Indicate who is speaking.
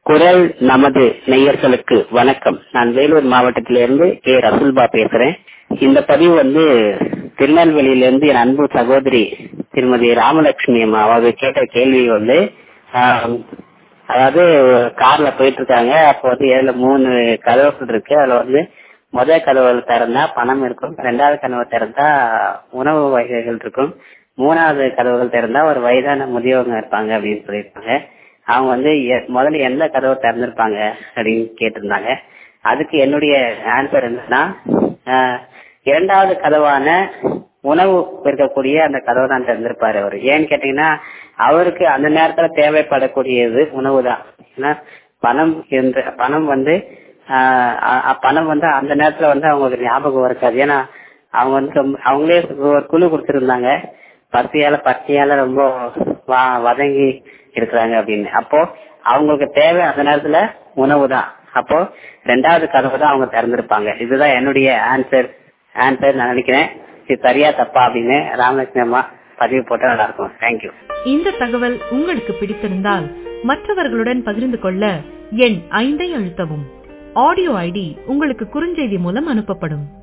Speaker 1: குரல் நமது நேயர்களுக்கு வணக்கம் நான் வேலூர் மாவட்டத்திலிருந்து கே ரசூல்பா பேசுறேன் இந்த பதிவு வந்து திருநெல்வேலியிலிருந்து என் அன்பு சகோதரி திருமதி ராமலட்சுமி அம்மா அவங்க கேட்ட கேள்வி வந்து ஆஹ், அதாவது கார்ல போயிட்டு இருக்காங்க அப்போ வந்து ஏழுல மூணு கதவுகள் இருக்கு அதுல வந்து முதல் கதவு திறந்தா பணம் இருக்கும் ரெண்டாவது கதவு திறந்தா உணவு வகைகள் இருக்கும் மூணாவது கதவுகள் திறந்தா ஒரு வயதான முதியவங்க இருப்பாங்க அப்படின்னு சொல்லியிருப்பாங்க அவங்க வந்து எ- முதல்ல எந்த கதவை திறந்திருப்பாங்க அப்படின்னு கேட்டிருந்தாங்க அதுக்கு என்னுடைய ஆன்சர் என்னன்னா ஆஹ், இரண்டாவது கதவான உணவு இருக்கக்கூடிய அந்த கதவை தான் திறந்திருப்பாரு அவர் ஏன்னு கேட்டீங்கன்னா அவருக்கு அந்த நேரத்துல தேவைப்படக்கூடியது உணவு தான் ஏன்னா பணம் என்ற பணம் வந்து ஆஹ் அ- அ- பணம் வந்து அந்த நேரத்துல வந்து அவங்களுக்கு ஞாபகம் இருக்காது ஏன்னா அவங்க வந்து ரொம்ப- அவங்களே ஒரு குழு கொடுத்திருந்தாங்க பசியால பட்டியால ரொம்ப வ- வதங்கி இருக்கிறாங்க அப்படின்னு அப்போ அவங்களுக்கு தேவை அந்த நேரத்துல உணவு தான் அப்போ ரெண்டாவது கதவு தான் அவங்க திறந்திருப்பாங்க இதுதான் என்னுடைய ஆன்சர் ஆன்சர் நான் நினைக்கிறேன் இது சரியா தப்பா அப்படின்னு ராமலட்சுமி அம்மா பதிவு போட்டா நல்லா இருக்கும் தேங்க்யூ
Speaker 2: இந்த தகவல் உங்களுக்கு பிடித்திருந்தால் மற்றவர்களுடன் பகிர்ந்து கொள்ள எண் ஐந்தை அழுத்தவும் ஆடியோ ஐடி உங்களுக்கு குறுஞ்செய்தி மூலம் அனுப்பப்படும்